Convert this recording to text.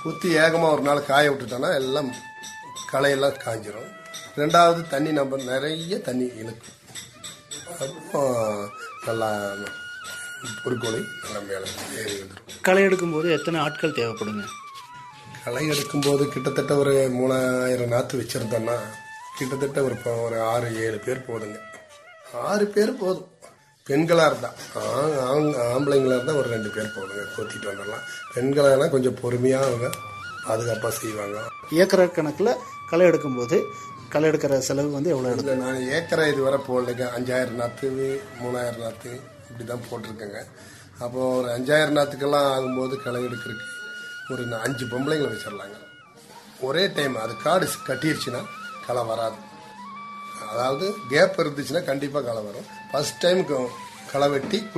குத்தி ஏகமாக ஒரு நாள் காய விட்டுட்டோன்னா எல்லாம் களையெல்லாம் காஞ்சிரும் ரெண்டாவது தண்ணி நம்ம நிறைய தண்ணி இழுக்கும் அப்போ நல்லா பொறுக்கோழி நல்லா மேலே ஏறி வந்துடும் களை எடுக்கும்போது எத்தனை ஆட்கள் தேவைப்படுங்க களை எடுக்கும்போது கிட்டத்தட்ட ஒரு மூணாயிரம் நாற்று வச்சுருந்தோன்னா கிட்டத்தட்ட ஒரு ப- ஒரு ஆறு ஏழு பேர் போதுங்க ஆறு பேர் போதும் பெண்களாக இருந்தால் ஆம்பளைங்களாக இருந்தால் ஒரு ரெண்டு பேர் போதுங்க கொத்திட்டு வந்துடலாம் பெண்களானா கொஞ்சம் பொறுமையாக அவங்க பாதுகாப்பாக செய்வாங்க ஏக்கர் கணக்கில் களை எடுக்கும்போது களை எடுக்கிற செலவு வந்து எவ்வளோ எடுக்கும் இல்லை நான் ஏக்கரை இதுவரை போடலைங்க அஞ்சாயிரம் நாற்று மூணாயிரம் நாற்று இப்படி தான் போட்டிருக்கேங்க அப்போது ஒரு அஞ்சாயிரம் நாற்றுக்கெல்லாம் ஆகும்போது களை எடுக்கிறதுக்கு ஒரு ந- அஞ்சு பொம்பளைங்களை வச்சிடலாங்க ஒரே டைம் அது காடு கட்டிருச்சுன்னா களை வராது அதாவது கேப் இருந்துச்சுன்னா கண்டிப்பாக களை வரும் ஃபர்ஸ்ட் டைம் களை வெட்டி